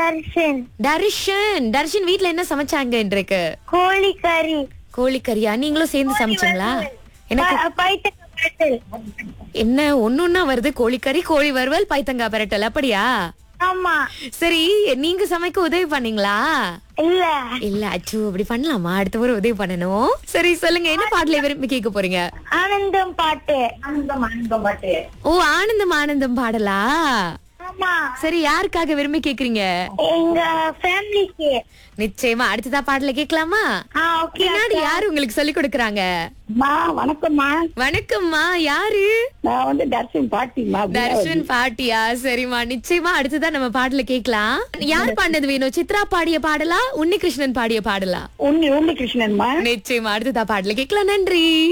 தர்ஷன் தர்ஷன் தர்ஷன் வீட்ல என்ன சமைச்சாங்க இன்றைக்கு கோழி கறி கோழிக்கறியா நீங்களும் சேர்ந்து சமைச்சீங்களா எனக்கு பைத்தங்க பரட்டல் என்ன ஒன்னொன்னா வருது கோழிக்கறி கோழி வறுவல் பைத்தங்காய் பெரட்டல் அப்படியா ஆமா சரி நீங்க சமைக்க உதவி பண்ணீங்களா இல்ல இல்ல அச்சு அப்படி பண்ணலாமா அடுத்த முறை உதவி பண்ணணும் சரி சொல்லுங்க என்ன பாடல விரும்பி கேட்க போறீங்க ஆனந்தம் பாட்டு ஆனந்தம் ஆனந்தம் பாட்டு ஓ ஆனந்தம் ஆனந்தம் பாடலா ஆமா சரி யாருக்காக விரும்பி கேக்குறீங்க எங்க ஃபேமிலிக்கு நிச்சயமா அடுத்ததா பாடல கேட்கலாமா ஆ ஓகே பின்னாடி யாரு உங்களுக்கு சொல்லி கொடுக்கறாங்க மா வணக்கம்மா வணக்கம்மா யாரு நான் வந்து தர்ஷன் பாட்டிமா தர்ஷன் பாட்டியா சரிம்மா நிச்சயமா அடுத்ததா நம்ம பாடல கேட்கலாம் யார் பாடினது வேணும் சித்ரா பாடிய பாடலா உன்னிகிருஷ்ணன் பாடிய பாடலா உன்னி உன்னி கிருஷ்ணன்மா நிச்சயமா அடுத்ததா பாடல கேட்கலாம் நன்றி